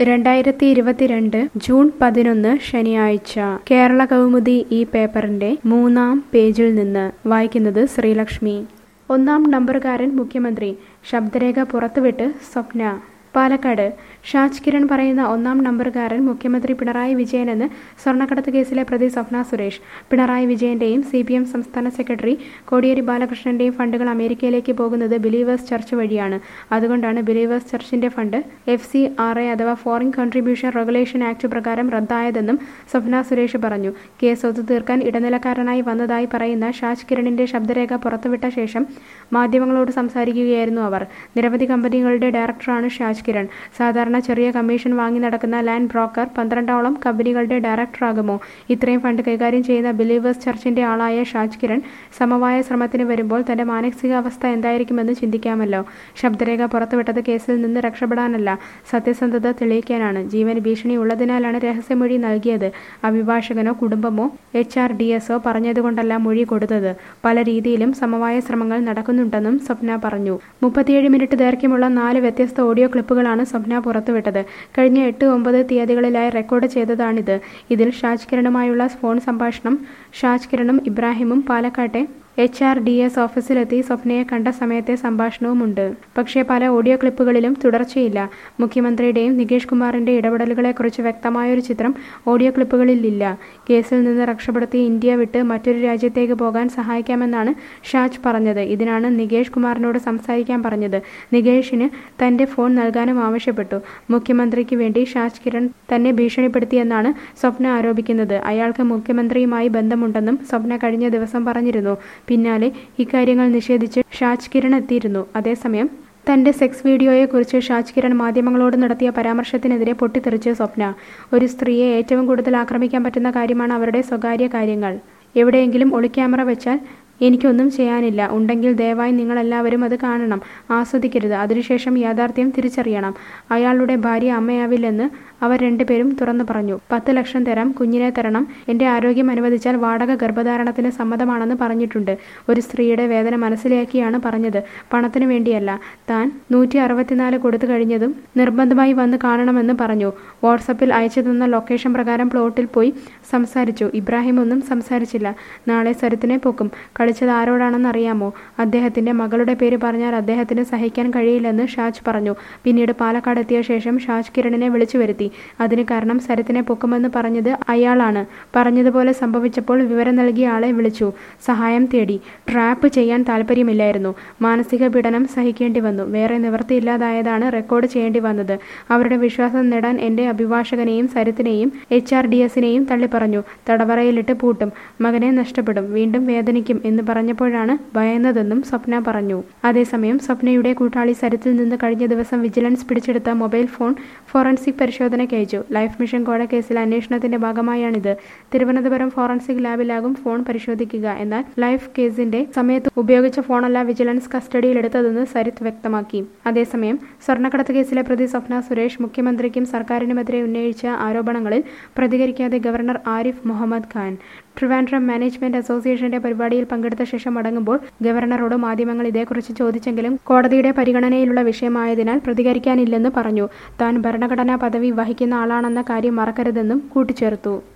രണ്ടായിരത്തി ഇരുപത്തിരണ്ട് ജൂൺ പതിനൊന്ന് ശനിയാഴ്ച കേരള കൗമുദി ഈ പേപ്പറിന്റെ മൂന്നാം പേജിൽ നിന്ന് വായിക്കുന്നത് ശ്രീലക്ഷ്മി ഒന്നാം നമ്പറുകാരൻ മുഖ്യമന്ത്രി ശബ്ദരേഖ പുറത്തുവിട്ട് സ്വപ്ന പാലക്കാട് ഷാജ് കിരൺ പറയുന്ന ഒന്നാം നമ്പറുകാരൻ മുഖ്യമന്ത്രി പിണറായി വിജയനെന്ന് സ്വർണ്ണക്കടത്ത് കേസിലെ പ്രതി സ്വപ്ന സുരേഷ് പിണറായി വിജയന്റെയും സി പി എം സംസ്ഥാന സെക്രട്ടറി കോടിയേരി ബാലകൃഷ്ണന്റെയും ഫണ്ടുകൾ അമേരിക്കയിലേക്ക് പോകുന്നത് ബിലീവേഴ്സ് ചർച്ച് വഴിയാണ് അതുകൊണ്ടാണ് ബിലീവേഴ്സ് ചർച്ചിന്റെ fund F C R A അഥവാ ഫോറിൻ കോൺട്രിബ്യൂഷൻ റെഗുലേഷൻ ആക്ട് പ്രകാരം റദ്ദായതെന്നും സ്വപ്ന സുരേഷ് പറഞ്ഞു കേസ് ഒത്തുതീർക്കാൻ ഇടനിലക്കാരനായി വന്നതായി പറയുന്ന ഷാജ് കിരണിന്റെ ശബ്ദരേഖ പുറത്തുവിട്ട ശേഷം മാധ്യമങ്ങളോട് സംസാരിക്കുകയായിരുന്നു അവർ നിരവധി കമ്പനികളുടെ ഡയറക്ടറാണ് ഷാജ് കിരൺ സാധാരണ ചെറിയ കമ്മീഷൻ വാങ്ങി നടക്കുന്ന ലാൻഡ് ബ്രോക്കർ പന്ത്രണ്ടോളം കമ്പനികളുടെ ഡയറക്ടറാകുമോ ഇത്രയും ഫണ്ട് കൈകാര്യം ചെയ്യുന്ന ബിലീവേഴ്സ് ചർച്ചിന്റെ ആളായ ഷാജ് കിരൺ സമവായ ശ്രമത്തിന് വരുമ്പോൾ തന്റെ മാനസികാവസ്ഥ എന്തായിരിക്കുമെന്ന് ചിന്തിക്കാമല്ലോ ശബ്ദരേഖ പുറത്തുവിട്ടത് കേസിൽ നിന്ന് രക്ഷപ്പെടാനല്ല സത്യസന്ധത തെളിയിക്കാനാണ് ജീവന് ഭീഷണി ഉള്ളതിനാലാണ് രഹസ്യമൊഴി നൽകിയത് അഭിഭാഷകനോ കുടുംബമോ എച്ച് ആർ ഡി എസോ പറഞ്ഞതുകൊണ്ടല്ല മൊഴി കൊടുത്തത് പല രീതിയിലും സമവായ ശ്രമങ്ങൾ നടക്കുന്നുണ്ടെന്നും സ്വപ്ന പറഞ്ഞു മുപ്പത്തിയേഴ് മിനിറ്റ് ദൈർഘ്യമുള്ള നാല് വ്യത്യസ്ത ഓഡിയോ ക്ലിപ്പുകളാണ് സ്വപ്ന പുറത്തുവിട്ടത് കഴിഞ്ഞ എട്ട് ഒമ്പത് തീയതികളിലായി റെക്കോർഡ് ചെയ്തതാണിത് ഇതിൽ ഷാജ് കിരണുമായുള്ള ഫോൺ സംഭാഷണം ഷാജ് കിരണും ഇബ്രാഹിമും പാലക്കാട്ടെ എച്ച് ആർ ഡി എസ് ഓഫീസിലെത്തി സ്വപ്നയെ കണ്ട സമയത്തെ സംഭാഷണവുമുണ്ട് പക്ഷേ പല ഓഡിയോ ക്ലിപ്പുകളിലും തുടർച്ചയില്ല മുഖ്യമന്ത്രിയുടെയും നികേഷ് കുമാറിന്റെ ഇടപെടലുകളെക്കുറിച്ച് വ്യക്തമായൊരു ചിത്രം ഓഡിയോ ക്ലിപ്പുകളിലില്ല കേസിൽ നിന്ന് രക്ഷപ്പെടുത്തി ഇന്ത്യ വിട്ട് മറ്റൊരു രാജ്യത്തേക്ക് പോകാൻ സഹായിക്കാമെന്നാണ് ഷാജ് പറഞ്ഞത് ഇതിനാണ് നികേഷ് കുമാറിനോട് സംസാരിക്കാൻ പറഞ്ഞത് നികേഷിന് തന്റെ ഫോൺ നൽകാനും ആവശ്യപ്പെട്ടു മുഖ്യമന്ത്രിക്ക് വേണ്ടി ഷാജ് കിരൺ തന്നെ ഭീഷണിപ്പെടുത്തിയെന്നാണ് സ്വപ്ന ആരോപിക്കുന്നത് അയാൾക്ക് മുഖ്യമന്ത്രിയുമായി ബന്ധമുണ്ടെന്നും സ്വപ്ന കഴിഞ്ഞ ദിവസം പറഞ്ഞിരുന്നു പിന്നാലെ ഇക്കാര്യങ്ങൾ നിഷേധിച്ച് ഷാജ് കിരൺ എത്തിയിരുന്നു അതേസമയം തന്റെ സെക്സ് വീഡിയോയെക്കുറിച്ച് ഷാജ് കിരൺ മാധ്യമങ്ങളോട് നടത്തിയ പരാമർശത്തിനെതിരെ പൊട്ടിത്തെറിച്ച് സ്വപ്ന ഒരു സ്ത്രീയെ ഏറ്റവും കൂടുതൽ ആക്രമിക്കാൻ പറ്റുന്ന കാര്യമാണ് അവരുടെ സ്വകാര്യ കാര്യങ്ങൾ എവിടെയെങ്കിലും ഒളിക്യാമറ വെച്ചാൽ എനിക്കൊന്നും ചെയ്യാനില്ല ഉണ്ടെങ്കിൽ ദയവായി നിങ്ങളെല്ലാവരും അത് കാണണം ആസ്വദിക്കരുത് അതിനുശേഷം യാഥാർത്ഥ്യം തിരിച്ചറിയണം അയാളുടെ ഭാര്യ അമ്മയാവില്ലെന്ന് അവർ രണ്ടുപേരും തുറന്നു പറഞ്ഞു പത്ത് ലക്ഷം തരാം കുഞ്ഞിനെ തരണം എൻ്റെ ആരോഗ്യം അനുവദിച്ചാൽ വാടക ഗർഭധാരണത്തിന് സമ്മതമാണെന്ന് പറഞ്ഞിട്ടുണ്ട് ഒരു സ്ത്രീയുടെ വേദന മനസ്സിലാക്കിയാണ് പറഞ്ഞത് പണത്തിനു വേണ്ടിയല്ല താൻ നൂറ്റി അറുപത്തിനാല് കൊടുത്തു കഴിഞ്ഞതും നിർബന്ധമായി വന്ന് കാണണമെന്ന് പറഞ്ഞു വാട്സപ്പിൽ അയച്ചു തന്ന ലൊക്കേഷൻ പ്രകാരം പ്ലോട്ടിൽ പോയി സംസാരിച്ചു ഇബ്രാഹിം ഒന്നും സംസാരിച്ചില്ല നാളെ സരിത്തിനെ പൊക്കും കളിച്ചത് ആരോടാണെന്ന് അറിയാമോ അദ്ദേഹത്തിന്റെ മകളുടെ പേര് പറഞ്ഞാൽ അദ്ദേഹത്തിന് സഹിക്കാൻ കഴിയില്ലെന്ന് ഷാജ് പറഞ്ഞു പിന്നീട് പാലക്കാട് എത്തിയ ശേഷം ഷാജ് കിരണിനെ വിളിച്ചു വരുത്തി അതിന് കാരണം സരത്തിനെ പൊക്കുമെന്ന് പറഞ്ഞത് അയാളാണ് പറഞ്ഞതുപോലെ സംഭവിച്ചപ്പോൾ വിവരം നൽകിയ ആളെ വിളിച്ചു സഹായം തേടി ട്രാപ്പ് ചെയ്യാൻ താല്പര്യമില്ലായിരുന്നു മാനസിക പീഡനം സഹിക്കേണ്ടി വന്നു വേറെ നിവൃത്തിയില്ലാതായതാണ് റെക്കോർഡ് ചെയ്യേണ്ടി വന്നത് അവരുടെ വിശ്വാസം നേടാൻ എന്റെ അഭിഭാഷകനെയും സരിത്തിനെയും എച്ച് ആർ ഡി എസിനെയും തള്ളിപ്പറഞ്ഞു തടവറയിലിട്ട് പൂട്ടും മകനെ നഷ്ടപ്പെടും വീണ്ടും വേദനിക്കും എന്ന് പറഞ്ഞപ്പോഴാണ് ഭയന്നതെന്നും സ്വപ്ന പറഞ്ഞു അതേസമയം സ്വപ്നയുടെ കൂട്ടാളി സരിത്തിൽ നിന്ന് കഴിഞ്ഞ ദിവസം വിജിലൻസ് പിടിച്ചെടുത്ത മൊബൈൽ ഫോൺ ഫോറൻസിക് പരിശോധനയ്ക്ക് അയച്ചു ലൈഫ് മിഷൻ കോഴ കേസിൽ അന്വേഷണത്തിന്റെ ഭാഗമായാണിത് തിരുവനന്തപുരം ഫോറൻസിക് ലാബിലാകും ഫോൺ പരിശോധിക്കുക എന്നാൽ ലൈഫ് കേസിന്റെ സമയത്ത് ഉപയോഗിച്ച ഫോണല്ല വിജിലൻസ് കസ്റ്റഡിയിലെടുത്തതെന്ന് സരിത്ത് വ്യക്തമാക്കി അതേസമയം സ്വർണ്ണക്കടത്ത് കേസിലെ പ്രതി സ്വപ്ന സുരേഷ് മുഖ്യമന്ത്രിക്കും സർക്കാരിനുമെതിരെ ഉന്നയിച്ച ആരോപണങ്ങളിൽ പ്രതികരിക്കാതെ ഗവർണർ ആരിഫ് മുഹമ്മദ് ഖാൻ ട്രിവാൻഡ്രം മാനേജ്മെന്റ് അസോസിയേഷന്റെ പരിപാടിയിൽ പങ്കെടുത്ത ശേഷം മടങ്ങുമ്പോൾ ഗവർണറോട് മാധ്യമങ്ങൾ ഇതേക്കുറിച്ച് ചോദിച്ചെങ്കിലും കോടതിയുടെ പരിഗണനയിലുള്ള വിഷയമായതിനാൽ പ്രതികരിക്കാനില്ലെന്ന് പറഞ്ഞു താൻ ഭരണഘടനാ പദവി വഹിക്കുന്ന ആളാണെന്ന കാര്യം മറക്കരുതെന്നും കൂട്ടിച്ചേർത്തു